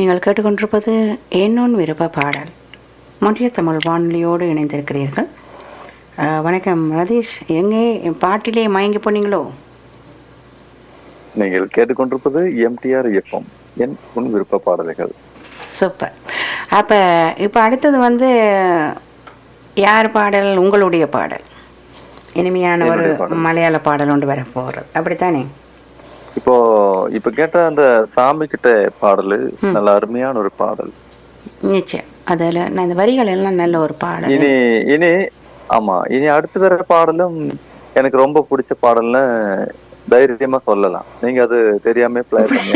நீங்கள் கேட்டுக்கொண்டிருப்பது என்னொன் விருப்ப பாடல் முன்றிய தமிழ் வானொலியோடு இணைந்திருக்கிறீர்கள் அஹ், வணக்கம் ரதீஷ் எங்கே பாட்டிலே மயங்கி போனீங்களோ நீங்கள் கேட்டுக்கொண்டிருப்பது எம்டிஆர் எஃப்எம் என் உன் விருப்ப பாடல்கள் சூப்பர் அப்ப இப்ப அடுத்தது வந்து யார் பாடல் உங்களுடைய பாடல் இனிமையான ஒரு என்னுடைய பாடல். மலையாள பாடல் ஒன்று வர போறது அப்படித்தானே இப்போ இப்ப கேட்ட அந்த சாமி கிட்ட பாடல் நல்ல அருமையான ஒரு பாடல் நிச்சயம் அதுல நான் இந்த வரிகள் எல்லாம் நல்ல ஒரு பாடல் இனி இனி ஆமா இனி அடுத்து வர பாடலும் எனக்கு ரொம்ப பிடிச்ச பாடல்னு தைரியமா சொல்லலாம் நீங்க அது தெரியாம பிளே பண்ணி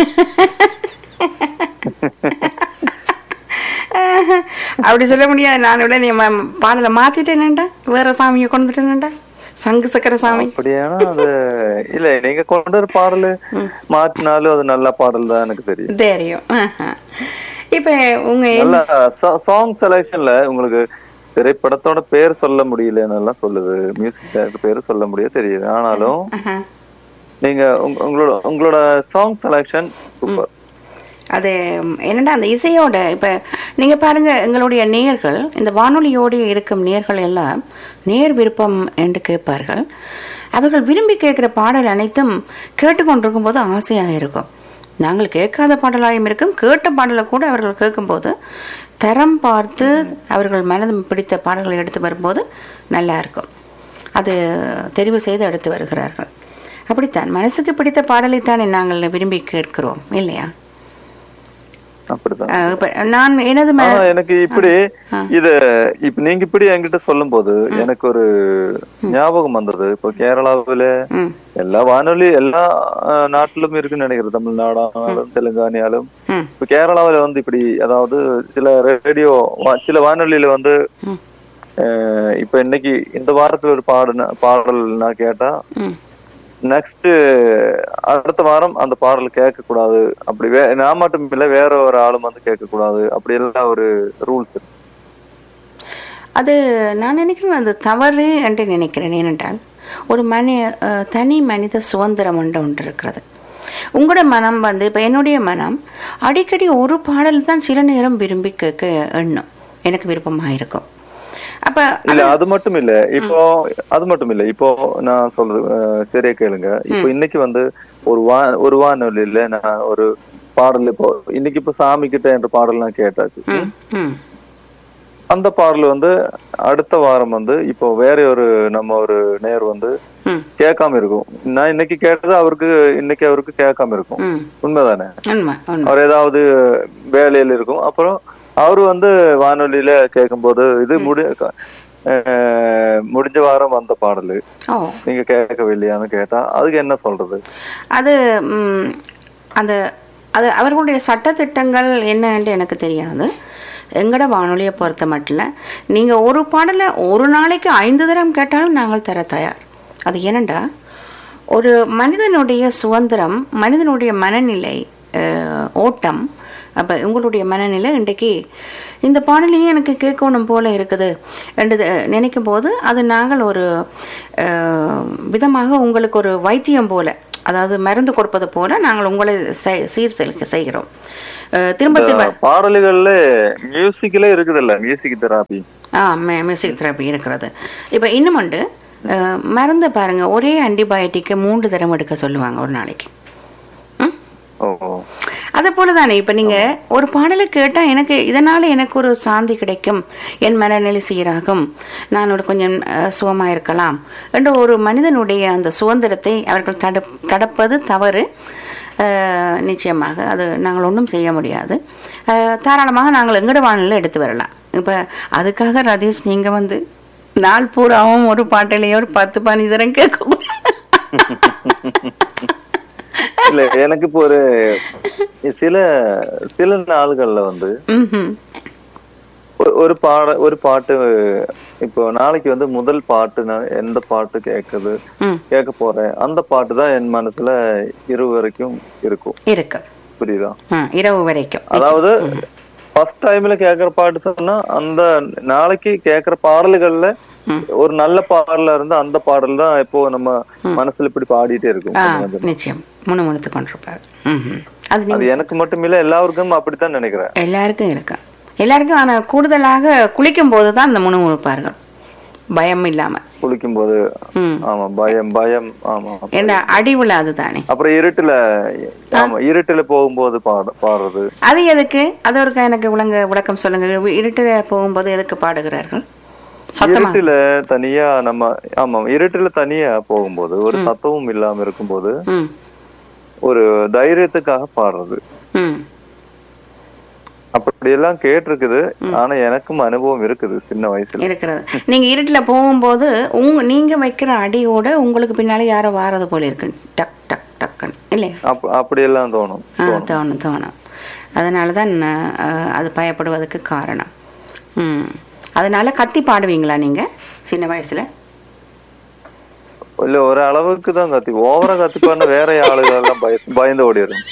அப்படி சொல்ல முடியாது நான் விட நீ ம- பாடலை மாத்திட்டேனேண்டா வேற சாமியை கொண்டுட்டேனேண்டா சங்கு சக்கர சாமி அப்படியானா அது இல்ல நீங்க கொண்டு வர பாடல் மாற்றினாலும் அது நல்ல பாடல் தான் எனக்கு தெரியும் தெரியும் ஆஹா. இப்ப உங்க நல்ல சாங் செலெக்ஷன்ல உங்களுக்கு திரைப்படத்தோட பேர் சொல்ல முடியலன்னு எல்லாம் சொல்லுது மியூசிக் டைரக்டர் பேர் சொல்ல முடியாது தெரியுது ஆனாலும் ஆஹா. நீங்க உங்க- உங்களோட உங்களோட சாங் செலெக்ஷன் சூப்பர் அது ம், என்னடா அந்த இசையோட இப்ப நீங்க பாருங்க எங்களுடைய நேயர்கள் இந்த வானொலியோடு இருக்கும் நேயர்கள் எல்லாம் நேர் விருப்பம் என்று கேட்பார்கள் அவர்கள் விரும்பி கேட்கிற பாடல் அனைத்தும் கேட்டுக்கொண்டிருக்கும் போது ஆசையாக இருக்கும் நாங்கள் கேட்காத பாடலாயும் இருக்கும் கேட்ட பாடலை கூட அவர்கள் கேட்கும்போது தரம் பார்த்து அவர்கள் மனது பிடித்த பாடல்களை எடுத்து வரும்போது நல்லா இருக்கும் அது தெரிவு செய்து எடுத்து வருகிறார்கள் அப்படித்தான் மனசுக்கு பிடித்த பாடலைத்தானே நாங்கள் விரும்பி கேட்கிறோம் இல்லையா அப்படிதான் அஹ் இப்ப நான் எனது ம- ஆனா எனக்கு இப்படி ஆ. இத இப்ப நீங்க இப்படி என்கிட்ட சொல்லும் போது எனக்கு ஒரு ஞாபகம் வந்தது இப்போ கேரளாவுல ம், எல்லா வானொலி எல்லா அஹ், நாட்டிலும் இருக்குன்னு நினைக்கிறேன் தமிழ்நாடானாலும் தெலுங்கானியாலும் ம், இப்ப கேரளாவுல வந்து இப்படி அதாவது சில ரேடியோ சில வானொலியில வந்து ம், அஹ், இப்ப இன்னைக்கு இந்த வாரத்துல ஒரு பாடு பாடல் நான் கேட்டா ம். நெக்ஸ்ட் அடுத்த வாரம் அந்த பாடல் கேட்க கூடாது அப்படி வே நான் மட்டும் இல்ல வேற ஒரு ஆளும் வந்து கேட்க கூடாது அப்படி எல்லாம் ஒரு ரூல்ஸ் அது நான் நினைக்கிறேன் அது தவறு என்று நினைக்கிறேன் ஏனென்றால் ஒரு மனி அஹ், தனி மனித சுதந்திரம் ஒன்று ஒன்று இருக்கிறது உங்களோட மனம் வந்து இப்போ என்னுடைய மனம் அடிக்கடி ஒரு பாடல் தான் சில நேரம் விரும்பி கேட்க எண்ணும் எனக்கு விருப்பமாக இருக்கும் அப்ப இல்ல அது மட்டும் இல்ல இப்போ அது மட்டும் இல்ல இப்போ நான் சொல்றது அஹ், சரியா கேளுங்க இப்போ இன்னைக்கு வந்து ஒரு வா ஒரு வானொலியில நான் ஒரு பாடல் இப்போ இன்னைக்கு இப்போ சாமி கிட்ட என்ற பாடல் நான் கேட்டாச்சு ம், ம், அந்த பாடல் வந்து அடுத்த வாரம் வந்து இப்போ வேற ஒரு நம்ம ஒரு நேர் வந்து ம், கேட்காம இருக்கும் நான் இன்னைக்கு கேட்டது அவருக்கு இன்னைக்கு அவருக்கு கேட்காம இருக்கும் ம். உண்மைதானே உண்மை உண்மை அவர் ஏதாவது வேலையில இருக்கும் அப்புறம் அவரு வந்து வானொலியில கேட்கும்போது இது முடி அஹ், முடிஞ்ச வாரம் வந்த பாடல் ஓ நீங்க கேட்கவில்லையான்னு கேட்டா அதுக்கு என்ன சொல்றது அது ம், அந்த அது அவர்களுடைய சட்டத்திட்டங்கள் என்னன்னு எனக்கு தெரியாது எங்கட வானொலியை பொறுத்த மட்டும் நீங்கள் ஒரு பாடலை ஒரு நாளைக்கு ஐந்து தரம் கேட்டாலும் நாங்கள் தர தயார் அது ஏனண்டா ஒரு மனிதனுடைய சுதந்திரம் மனிதனுடைய மனநிலை அஹ், ஓட்டம் அப்போ உங்களுடைய மனநிலை இன்றைக்கு இந்த பாடலையும் எனக்கு கேட்கணும் போல இருக்குது என்று நினைக்கும் போது அது நாங்கள் ஒரு அஹ், விதமாக உங்களுக்கு ஒரு வைத்தியம் போல அதாவது மருந்து கொடுப்பது போல நாங்கள் உங்களை செய்- சீர் செலுக்க செய்கிறோம் அஹ், திரும்ப திரும்ப பாடல்கள்ல மியூசிக்ல இருக்குதுல்ல மியூசிக் தெராப்பி ஆ மியூசிக் தெரப்பி இருக்கிறது இப்போ இன்னும் உண்டு அஹ், மருந்தை பாருங்க ஒரே ஆன்டிபயோட்டிக்கை மூன்று தரம் எடுக்க சொல்லுவாங்க ஒரு நாளைக்கு ம் ஓ அதே போல தானே இப்போ நீங்கள் ஒரு பாடலை கேட்டால் எனக்கு இதனால் எனக்கு ஒரு சாந்தி கிடைக்கும் என் மனநிலை சீராகும் நான் ஒரு கொஞ்சம் அஹ், சுகமா இருக்கலாம் என்ற ஒரு மனிதனுடைய அந்த சுதந்திரத்தை அவர்கள் தடு தடுப்பது தவறு அஹ், நிச்சயமாக அது நாங்கள் ஒன்றும் செய்ய முடியாது அஹ், தாராளமாக நாங்கள் எங்கட வானிலை எடுத்து வரலாம் இப்போ அதுக்காக ரதீஷ் நீங்கள் வந்து நாள் பூராவும் ஒரு பாட்டிலேயே ஒரு பத்து பதினஞ்சு தரம் கேட்க இல்ல எனக்கு இப்போ ஒரு சில சில நாள்கள்ல வந்து ம் ஒரு- ஒரு பாட ஒரு பாட்டு இப்போ நாளைக்கு வந்து முதல் பாட்டு நான் எந்த பாட்டு கேட்குது ம் கேட்க போறேன் அந்த பாட்டு தான் என் மனசுல இரவு வரைக்கும் இருக்கும் இருக்கு புரியுதா ஆ இரவு வரைக்கும் அதாவது ஃபர்ஸ்ட் டைம்ல கேக்குற பாட்டு சொன்னா அந்த நாளைக்கு கேக்குற பாடல்கள்ல ம். ஒரு நல்ல பாடலா இருந்தா அந்த பாடல் தான் இப்போ நம்ம மனசுல இப்படி பாடிட்டே இருக்கும் ஆ கொஞ்சம் கொஞ்சமா. நிச்சயம் முணுமுணுத்து கொண்டிருப்பார் ம்ஹும். அது அது நீங்க எனக்கு மட்டும் இல்ல எல்லாருக்கும் அப்படித்தான் நினைக்கிறேன் எல்லாருக்கும் இருக்கா எல்லாருக்கும் ஆனா கூடுதலாக குளிக்கும் போது தான் அந்த முணுமுணுப்பார்கள் பயம் இல்லாம குளிக்கும் போது ம் ஆமா பயம் பயம் ஆமா என்ன அடி விழாது தானே அப்புறம் இருட்டுல ஆமா இருட்டுல போகும்போது பாட பாடுறது அது எதுக்கு அது ஒரு எனக்கு விளங்க விளக்கம் சொல்லுங்க இருட்டுல போகும்போது எதுக்கு பாடுகிறார்கள் சத்தமா இருட்டுல தனியா நம்ம ஆமா இருட்டுல தனியா போகும்போது ஒரு சத்தமும் இல்லாம இருக்கும்போது ம் ஒரு தைரியத்துக்காக பாடுறது ம் அப்படி எல்லாம் கேட்டிருக்குது ஆனா எனக்கும் அனுபவம் இருக்குது சின்ன வயசுல இருக்கிறது நீங்க இருட்டுல போகும்போது உங்க நீங்க வைக்கிற அடியோட உங்களுக்கு பின்னால யாரோ வாரது போல இருக்கு டக் டக் டக்குன்னு இல்லையா அப் அப்படி எல்லாம் தோணும் ஆ தோணும் தோணும் அதனால தான் நான், அஹ், அது பயப்படுவதற்கு காரணம் ம் அதனால கத்தி பாடுவீங்களா நீங்க சின்ன வயசுல இல்ல ஒரு அளவுக்கு தான் கத்தி ஓவரா கத்தி பண்ண வேற ஆளுகள் எல்லாம் பய பயந்து ஓடிடும்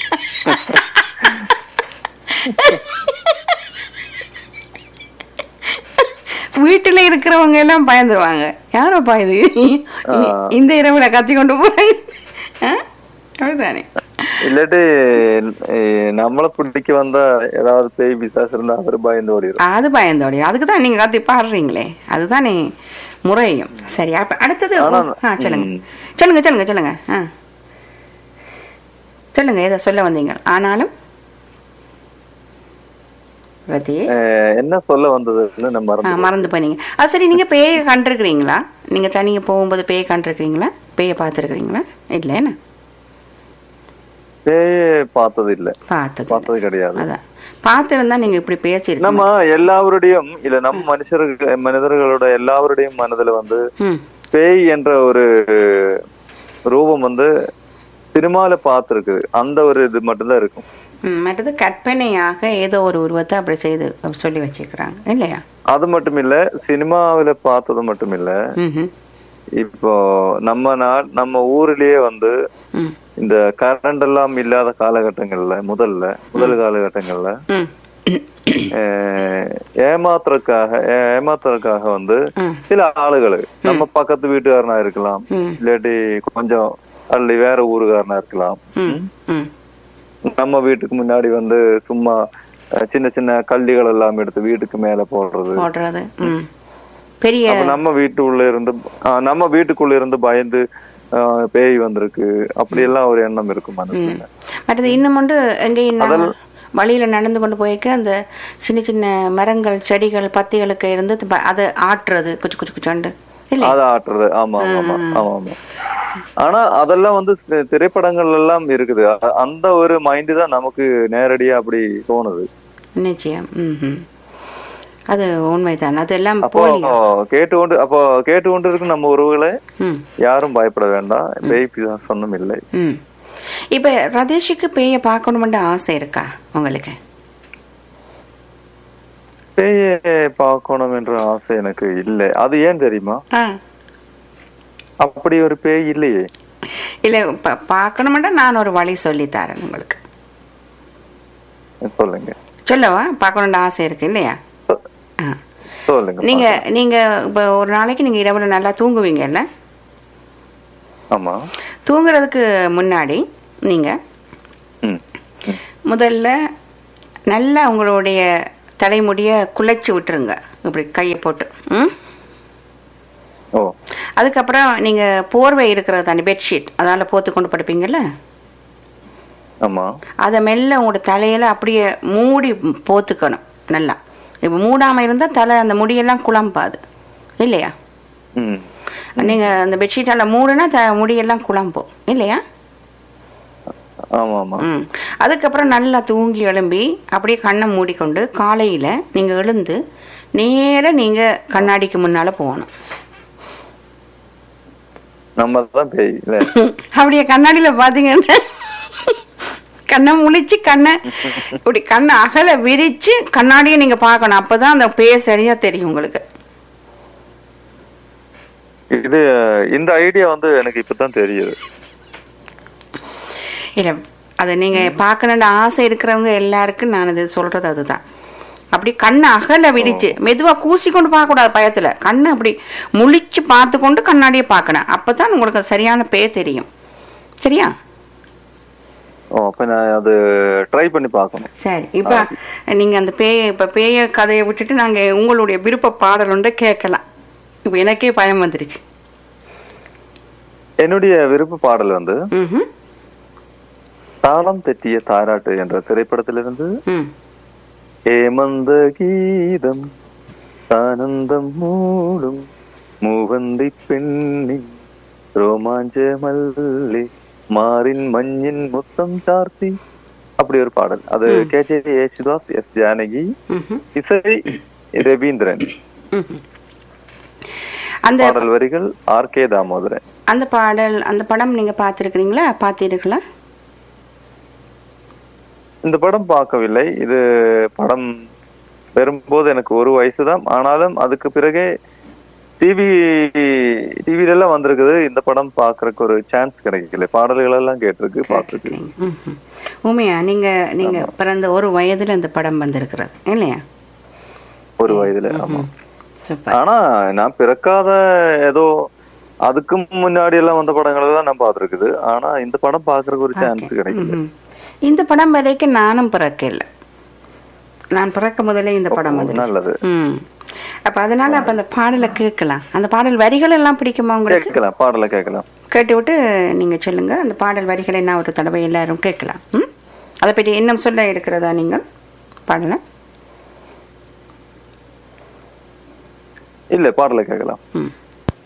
வீட்டுல இருக்கிறவங்க எல்லாம் பயந்துருவாங்க யாரப்பா இது இந்த இரவுல கத்தி கொண்டு போறாங்க ஆ? அப்படிதானே இல்லாட்டி eh, நம்மள பிடிக்க வந்தா ஏதாவது பேய் பிசாசு இருந்தா அவரு பயந்து ஓடிடும் அது பயந்தோடி அதுக்கு தான் நீங்க கத்தி பாடுறீங்களே அதுதானே முறையும் சரி அப்ப அடுத்தது ஆனா- ஆ சொல்லுங்க ம். சொல்லுங்க சொல்லுங்க சொல்லுங்க ஆ சொல்லுங்க ஏதோ சொல்ல வந்தீங்க ஆனாலும் ரதி Eh, என்ன சொல்ல வந்ததுன்னு நம்ம ஆ மறந்து மறந்து போனீங்க அது சரி நீங்க பேயை கண்டிருக்கிறீங்களா நீங்க தனியா போகும்போது பேயை கண்டிருக்கிறீங்களா பேயை பார்த்துருக்கிறீங்களா இல்லை என்ன பேயே பார்த்தது இல்ல பார்த்தது இல்ல. பார்த்தது கிடையாது அதான் பார்த்திருந்தா நீங்க இப்படி பேசியிருக்கீங்க நம்ம எல்லாவருடையும் இல்ல நம்ம மனுஷர்கள் மனிதர்களோட எல்லாவருடையும் மனதுல வந்து ம் பேய் என்ற ஒரு ரூபம் வந்து சினிமால பார்த்திருக்கு அந்த ஒரு இது மட்டும்தான் இருக்கும் ம், மற்றது கற்பனையாக ஏதோ ஒரு உருவத்தை அப்படி செய்து சொல்லி வச்சுக்கிறாங்க இல்லையா அது மட்டும் இல்ல சினிமாவில பார்த்தது மட்டும் இல்ல ம் இப்போ நம்ம நா நம்ம ஊர்லயே வந்து ம் இந்த கரண்ட் எல்லாம் இல்லாத காலகட்டங்கள்ல முதல்ல முதல் காலகட்டங்கள்ல ம் அஹ், ஏமாத்துறதுக்காக ஏ- ஏமாத்துறதுக்காக வந்து ம் சில ஆளுகள் நம்ம பக்கத்து வீட்டுக்காரனா இருக்கலாம் ம் இல்லாட்டி கொஞ்சம் அல்லி வேற ஊருக்காரனா இருக்கலாம் ம் ம் நம்ம வீட்டுக்கு முன்னாடி வந்து சும்மா அஹ், சின்ன சின்ன கல்லிகள் எல்லாம் எடுத்து வீட்டுக்கு மேல போடுறது போடுறது ம் பெரிய அப்ப நம்ம வீட்டுக்குள்ள இருந்து ஆஹ், நம்ம வீட்டுக்குள்ள இருந்து பயந்து ஆஹ், பேய் வந்திருக்கு அப்படி எல்லாம் ஒரு எண்ணம் இருக்கும் மனசுல மற்றது இன்னும் உண்டு எங்கேயும் நாங்க வழியில நடந்து கொண்டு போய்க்க அந்த சின்ன சின்ன மரங்கள் செடிகள் பத்திகளுக்கு இருந்து ப- அதை ஆட்டுறது குச்சு குச்சு குச்சோண்டு இல்லை அதை ஆட்டுறது ஆமா ஆமா ஆமா ஆமா ஆமா ஆனா அதெல்லாம் வந்து தி- திரைப்படங்கள் எல்லாம் இருக்குது அ- அந்த ஒரு மைண்ட் தான் நமக்கு நேரடியா அப்படி தோணுது நிச்சயம் ம் அது உண்மைதான் அதெல்லாம் அப்போ போலி கேட்டுக்கொண்டு அப்போ கேட்டுக்கொண்டு இருக்கும் நம்ம உறவுகளே ம் யாரும் பயப்பட வேண்டாம் பேய் சொன்னும் இல்லை ம் இப்போ ரதீஷுக்கு பேயை பார்க்கணுமென்ற ஆசை இருக்கா உங்களுக்கு பேயை பார்க்கணும் என்ற ஆசை எனக்கு இல்லை அது ஏன் தெரியுமா ஆ அப்படி ஒரு பேய் இல்லையே இல்லை பா பார்க்கணுமெண்டா நான் ஒரு வழி சொல்லித்தரேன் உங்களுக்கு சொல்லுங்க சொல்லவா பார்க்கணுன்ற ஆசை இருக்கு இல்லையா சொ- ஆ சொல்லுங்க நீங்க நீங்க இப்போ ஒரு நாளைக்கு நீங்க இரவுல நல்லா தூங்குவீங்கல்ல ஆமா தூங்குறதுக்கு முன்னாடி நீங்க ம் ம். முதல்ல நல்லா உங்களுடைய தலைமுடிய குலைச்சி விட்டுருங்க இப்படி கையை போட்டு ம் ஓ அதுக்கப்புறம் நீங்க போர்வை இருக்கிறது தானே பெட்ஷீட் அதால போத்து கொண்டு படுப்பீங்கல்ல ஆமா அதை மெல்ல உங்களோட தலையில அப்படியே மூடி போத்துக்கணும் நல்லா இப்போ மூடாம இருந்தா தலை அந்த முடியெல்லாம் குழம்பாது இல்லையா ம் நீங்க அந்த பெட்ஷீட்டால மூடுனா த முடியெல்லாம் குழம்பும் இல்லையா ஆமா ஆமா ம் அதுக்கப்புறம் நல்லா தூங்கி எழும்பி அப்படியே கண்ணை மூடிக்கொண்டு காலையில நீங்க எழுந்து நேரா நீங்க கண்ணாடிக்கு முன்னால போகணும் நம்ம தான் பேய் இல்ல அப்படியே கண்ணாடியில பாத்தீங்கன்னா கண்ணை முழிச்சு கண்ணை இப்படி கண்ணை அகல விரிச்சு கண்ணாடியை நீங்க பார்க்கணும் அப்பதான் அந்த பேர் சரியா தெரியும் உங்களுக்கு இது இந்த ஐடியா வந்து எனக்கு இப்பதான் தெரியுது இல்ல அது நீங்க பார்க்கணும்னு ஆசை இருக்கிறவங்க எல்லாருக்கும் நான் இது சொல்றது அதுதான் அப்படி கண்ணை அகல விரிச்சு மெதுவா கூசி கொண்டு பார்க்க கூடாது பயத்துல கண்ணை அப்படி முழிச்சு பார்த்து கொண்டு கண்ணாடியை பார்க்கணும் அப்பதான் உங்களுக்கு சரியான பேர் தெரியும் சரியா ஓ அப்ப நான் அது ட்ரை பண்ணி பார்க்கணும் சரி இப்ப நீங்க அந்த பேய இப்ப பேய கதையை விட்டுட்டு நாங்க உங்களுடைய விருப்ப பாடல் ஒன்றை கேட்கலாம் இப்ப எனக்கே பயம் வந்துருச்சு என்னுடைய விருப்ப பாடல் வந்து ம்ஹும். தாளம் தெற்றிய தாராட்டு என்ற திரைப்படத்திலிருந்து ம் ஏமந்த கீதம் ஆனந்தம் மூடும் மூவந்தி பெண்ணி ரோமாஞ்ச மல்லி மாறின் மஞ்சின் முத்தம் சார்த்தி அப்படி ஒரு பாடல் அது கேஜே யேசுதாஸ் எஸ் ஜானகி ம்ஹும். இசை ரவீந்திரன் ம்ஹும். அந்த பாடல் வரிகள் ஆர் கே தாமோதரன் அந்த பாடல் அந்த படம் நீங்க பார்த்திருக்கிறீங்களா பார்த்தீர்களா இந்த படம் பார்க்கவில்லை இது படம் வரும்போது எனக்கு ஒரு வயசு தான் ஆனாலும் அதுக்கு பிறகே டிவி டிவில எல்லாம் வந்திருக்குது இந்த படம் பாக்குறதுக்கு ஒரு சான்ஸ் கிடைக்கல பாடல்கள் எல்லாம் கேட்டிருக்கு பார்த்துருக்கு ம்ஹும். உண்மையா நீங்க நீங்க பிறந்த ஒரு வயதுல இந்த படம் வந்திருக்கிறது இல்லையா ஒரு வயதுல ஆமா சூப்பர் ஆனா நான் பிறக்காத ஏதோ அதுக்கு முன்னாடி எல்லாம் வந்த படங்கள் எல்லாம் நான் பார்த்திருக்குது ஆனா இந்த படம் பாக்குறதுக்கு ஒரு சான்ஸ் கிடைக்கல ம்ஹும். இந்த படம் வரைக்கும் நானும் பிறக்கல நான் பிறக்க முதல்ல இந்த படம் வந்துருச்சு நல்லது ம் அப்ப அதனால அப்ப அந்த பாடலை கேட்கலாம் அந்த பாடல் வரிகள் எல்லாம் பிடிக்குமா உங்களுக்கு கேட்கலாம் பாடலை கேட்கலாம் கேட்டு விட்டு நீங்க சொல்லுங்க அந்த பாடல் வரிகளை என்ன ஒரு தடவை எல்லாரும் கேட்கலாம் ம் அதை பற்றி இன்னும் சொல்ல இருக்கிறதா நீங்கள் பாடல இல்ல பாடலை கேட்கலாம் ம்